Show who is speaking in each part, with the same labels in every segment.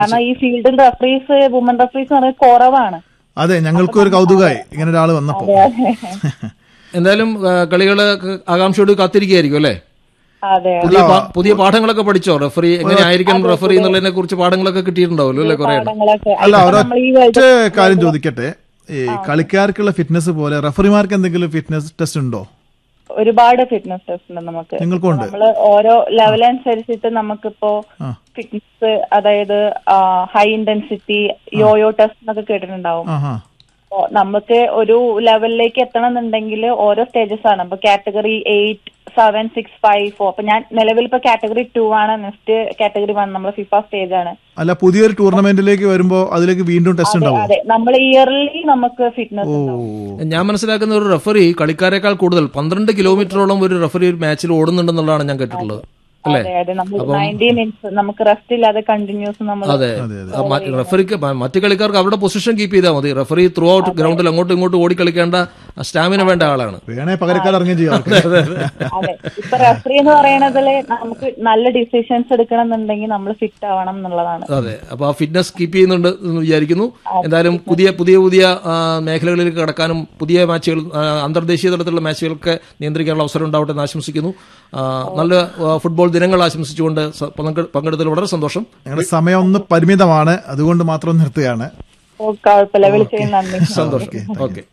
Speaker 1: കാരണം ഈ ഫീൽഡിൽ റഫറീസ് വുമൻ റഫറീസ് എന്ന് പറയുന്നത് കുറവാണ്
Speaker 2: അതെ ഞങ്ങൾക്കും ഒരു കൗതുകമായി ഇങ്ങനെ ഒരാൾ വന്നപ്പോ
Speaker 3: എന്തായാലും കളികൾ ആകാംക്ഷയോട് കാത്തിരിക്കുകയായിരിക്കും അല്ലേ
Speaker 1: അതെ
Speaker 3: പുതിയ പാ- പുതിയ പാഠങ്ങളൊക്കെ പഠിച്ചോ റെഫറി എങ്ങനെ ആയിരിക്കണം റെഫറി എന്നുള്ളതിനെ കുറിച്ച് പാഠങ്ങളൊക്കെ കിട്ടിയിട്ടുണ്ടാവുമല്ലോ അല്ലേ കുറെ
Speaker 1: പാഠങ്ങളൊക്കെ
Speaker 2: അല്ല
Speaker 1: നമ്മൾ ഈ
Speaker 2: ഒരൊറ്റ കാര്യം ചോദിക്കട്ടെ ഈ കളിക്കാർക്കുള്ള ഫിറ്റ്നസ് പോലെ റഫറിമാർക്ക് എന്തെങ്കിലും ഫിറ്റ്നസ് ടെസ്റ്റ് ഉണ്ടോ
Speaker 1: ഒരുപാട് ഫിറ്റ്നസ് ടെസ്റ്റ് ഉണ്ട് നമുക്ക്
Speaker 2: നിങ്ങൾക്കുണ്ട്
Speaker 1: നമ്മള് ഓരോ ലെവൽ അനുസരിച്ചിട്ട് നമുക്കിപ്പോ
Speaker 2: ആ.
Speaker 1: ഫിറ്റ്നസ് അതായത് ഹൈ ഇന്റൻസിറ്റി യോയോ ടെസ്റ്റ് എന്നൊക്കെ കേട്ടിട്ടുണ്ടാവും
Speaker 2: ആഹാ
Speaker 1: അപ്പോ നമുക്ക് ഒരു ലെവലിലേക്ക് എത്തണം എന്നുണ്ടെങ്കിൽ ഓരോ സ്റ്റേജസ് ആണ് അപ്പൊ category eight seven six five four അപ്പൊ ഞാൻ നിലവിൽ ഇപ്പൊ കാറ്റഗറി ടു ആണ് നെക്സ്റ്റ് കാറ്റഗറി വൺ നമ്മൾ ഫിഫ സ്റ്റേജ് ആണ്
Speaker 2: അല്ല പുതിയൊരു ടൂർണമെന്റിലേക്ക് വരുമ്പോ അതിലേക്ക് വീണ്ടും ടെസ്റ്റ്
Speaker 1: അതെ
Speaker 2: ഉണ്ടാവും
Speaker 1: അതെ നമ്മൾ ഇയർലി നമുക്ക് ഫിറ്റ്നസ് ഉണ്ടാവും
Speaker 3: ഞാൻ മനസ്സിലാക്കുന്ന ഒരു റെഫറി കളിക്കാരെക്കാൾ കൂടുതൽ പന്ത്രണ്ട് കിലോമീറ്ററോളം ഒരു റെഫറി ഒരു മാച്ചിൽ ഓടുന്നുണ്ടെന്നുള്ളതാണ് ഞാൻ കേട്ടിട്ടുള്ളത് അല്ലേ
Speaker 1: അതെ അതെ നമ്മൾ നയൻറ്റി മിനിറ്റ്സ് നമുക്ക് റെസ്റ്റ് ഇല്ലാതെ കണ്ടിന്യൂസ് നമ്മൾ
Speaker 3: അതെ ആ, മ- റെഫറിക്ക് മ- മറ്റ് കളിക്കാർക്ക് അവരുടെ പൊസിഷൻ കീപ്പ് ചെയ്താൽ മതി റെഫറി ത്രൂ ഔട്ട് ഗ്രൗണ്ടിൽ അങ്ങോട്ടും ഇങ്ങോട്ടും ഓടി കളിക്കേണ്ട സ്റ്റാമിന വേണ്ട ആളാണ്
Speaker 2: വേണേ പകരക്കാർ ഇറങ്ങുകയും ചെയ്യാം
Speaker 1: അതെ ഇപ്പൊ റെഫറി എന്ന് പറയണതില് നമുക്ക് നല്ല ഡിസിഷൻസ് എടുക്കണം എന്നുണ്ടെങ്കിൽ നമ്മൾ ഫിറ്റ് ആവണം എന്നുള്ളതാണ്
Speaker 3: അതെ അപ്പൊ ആ ഫിറ്റ്നസ് കീപ്പ് ചെയ്യുന്നുണ്ട് എന്ന് വിചാരിക്കുന്നു എന്തായാലും പുതിയ പുതിയ പുതിയ ആ, മേഖലകളിലേക്ക് കടക്കാനും പുതിയ മാച്ചുകൾ ആ, അന്തർദേശീയ തലത്തിലുള്ള മാച്ചുകളൊക്കെ നിയന്ത്രിക്കാനുള്ള അവസരം ഉണ്ടാവട്ടെ എന്ന് ആശംസിക്കുന്നു ആ, നല്ല ആ, ഫുട്ബോൾ ദിനങ്ങൾ ആശംസിച്ചുകൊണ്ട് സ- പങ്കെ- പങ്കെടുത്തതിൽ വളരെ സന്തോഷം
Speaker 2: ഞങ്ങളുടെ സമയം ഒന്ന് പരിമിതമാണ് അതുകൊണ്ട് മാത്രം നിർത്തുകയാണ്
Speaker 1: ഓ, കുഴപ്പമില്ല വിളിച്ചതിന് നന്ദി
Speaker 3: സന്തോഷം okay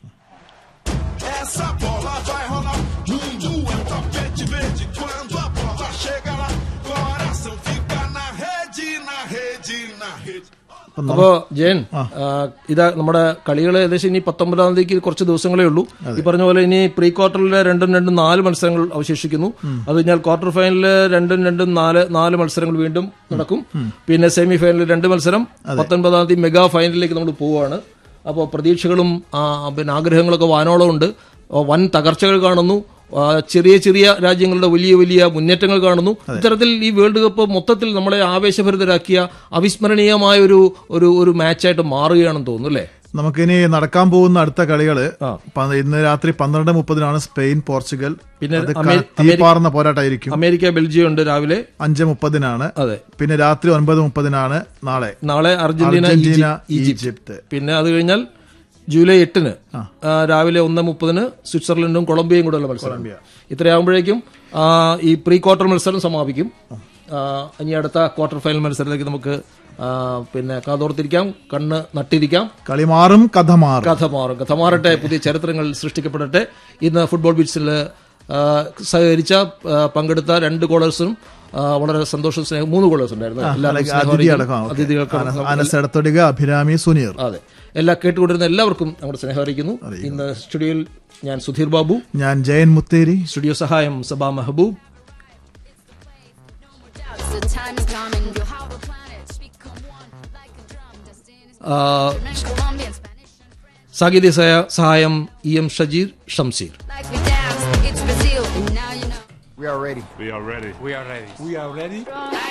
Speaker 4: Essa bola vai rolar. Mundo é um tapete verde. Quando a bola chega lá, coração fica na rede, na rede, na rede.
Speaker 3: അപ്പോ ജയൻ ആ, ഇതാ നമ്മുടെ കളികൾ ഏകദേശം ഇനി പത്തൊമ്പതാം തീയതിക്ക് കുറച്ച് ദിവസങ്ങളേ ഉള്ളൂ ഈ പറഞ്ഞ പോലെ ഇനി പ്രീ ക്വാർട്ടറിലെ രണ്ടും രണ്ടും നാല് മത്സരങ്ങൾ അവശേഷിക്കുന്നു അത് കഴിഞ്ഞാൽ ക്വാർട്ടർ ഫൈനലില് രണ്ടും രണ്ടും നാല് നാല് മത്സരങ്ങൾ വീണ്ടും നടക്കും പിന്നെ സെമി ഫൈനലിൽ രണ്ട് മത്സരം പത്തൊൻപതാം തീയതി മെഗാ ഫൈനലിലേക്ക് നമ്മൾ പോവുകയാണ് അപ്പോൾ പ്രതീക്ഷകളും ആ, പിന്നെ ആഗ്രഹങ്ങളൊക്കെ വാനോളം ഉണ്ട് ആ, വൻ തകർച്ചകൾ കാണുന്നു ആ, ചെറിയ ചെറിയ രാജ്യങ്ങളുടെ വലിയ വലിയ മുന്നേറ്റങ്ങൾ കാണുന്നു ഇത്തരത്തിൽ ഈ വേൾഡ് കപ്പ് മൊത്തത്തിൽ നമ്മളെ ആവേശഭരിതരാക്കിയ അവിസ്മരണീയമായ ഒരു ഒരു ഒരു മാച്ചായിട്ട് മാറുകയാണെന്ന് തോന്നുന്നു അല്ലേ
Speaker 2: നമുക്കിനി നടക്കാൻ പോകുന്ന അടുത്ത കളികള്
Speaker 3: ആ.
Speaker 2: പ- ഇന്ന് രാത്രി പന്ത്രണ്ട് മുപ്പതിനാണ് സ്പെയിൻ പോർച്ചുഗൽ
Speaker 3: പിന്നെ
Speaker 2: അത്
Speaker 3: അമേ-
Speaker 2: ക- തീപ്പാറുന്ന പോരാട്ടമായിരിക്കും
Speaker 3: അമേരിക്ക ബെൽജിയം ഉണ്ട് രാവിലെ
Speaker 2: അഞ്ച് മുപ്പതിനാണ്
Speaker 3: അതെ
Speaker 2: പിന്നെ രാത്രി ഒൻപത് മുപ്പതിനാണ് നാളെ
Speaker 3: നാളെ അർജന്റീന
Speaker 2: അർജന്റീന
Speaker 3: ഈജി- ഈജിപ്ത്
Speaker 2: ഈജിപ്ത്
Speaker 3: പിന്നെ അത് കഴിഞ്ഞാൽ ജൂലൈ എട്ടിന് ആ, രാവിലെ ഒന്ന് മുപ്പതിന് സ്വിറ്റ്സർലൻഡും കൊളംബിയയും കൂടെയുള്ള മത്സരം ഇത്രയാകുമ്പോഴേക്കും ആ, ഈ പ്രീ ക്വാർട്ടർ മത്സരം സമാപിക്കും ആ, ഇനി അടുത്ത ക്വാർട്ടർ ഫൈനൽ മത്സരത്തിലേക്ക് നമുക്ക് ആ, പിന്നെ കാതോർത്തിരിക്കാം കണ്ണ് നട്ടിരിക്കാം
Speaker 2: കളി മാറും കഥ മാറും
Speaker 3: കഥ മാറും കഥ മാറട്ടെ പുതിയ ചരിത്രങ്ങൾ സൃഷ്ടിക്കപ്പെടട്ടെ ഇന്ന് ഫുട്ബോൾ ബീച്ചിൽ സഹകരിച്ച ആ, പങ്കെടുത്ത രണ്ട് കോളേഴ്സും ആ, വളരെ സന്തോഷം സ്നേഹം മൂന്ന് കോളേഴ്സ് ഉണ്ടായിരുന്നു എല്ലാവർക്കും സ്നേഹം
Speaker 2: അതിഥി
Speaker 3: അറിയിക്കുന്നു.
Speaker 2: അടക്കം ഓക്കേ.
Speaker 3: അതിഥികൾക്ക്
Speaker 2: അന- അനസ് എടത്തൊടിക അഭിരാമി സുനീർ
Speaker 3: അതെ എല്ലാ കേട്ടുകൊണ്ടിരുന്ന എല്ലാവർക്കും നമ്മുടെ സ്നേഹം അറിയിക്കുന്നു ഇന്ന് സ്റ്റുഡിയോയിൽ ഞാൻ സുധീർ ബാബു
Speaker 2: ഞാൻ ജയൻ മുത്തേരി
Speaker 3: സ്റ്റുഡിയോ സഹായം സബാ Mehboob
Speaker 5: The time is coming. Your how the planets become one like a drum. Destiny is
Speaker 3: ആ,
Speaker 5: Colombian, Spanish, and
Speaker 3: സാങ്കേതിക സഹായ- സഹായം E M Shajeer Shamseer
Speaker 5: like we dance. It's Brazil, and now you know.
Speaker 6: We are ready.
Speaker 7: We are ready.
Speaker 8: We are ready.
Speaker 7: We are ready.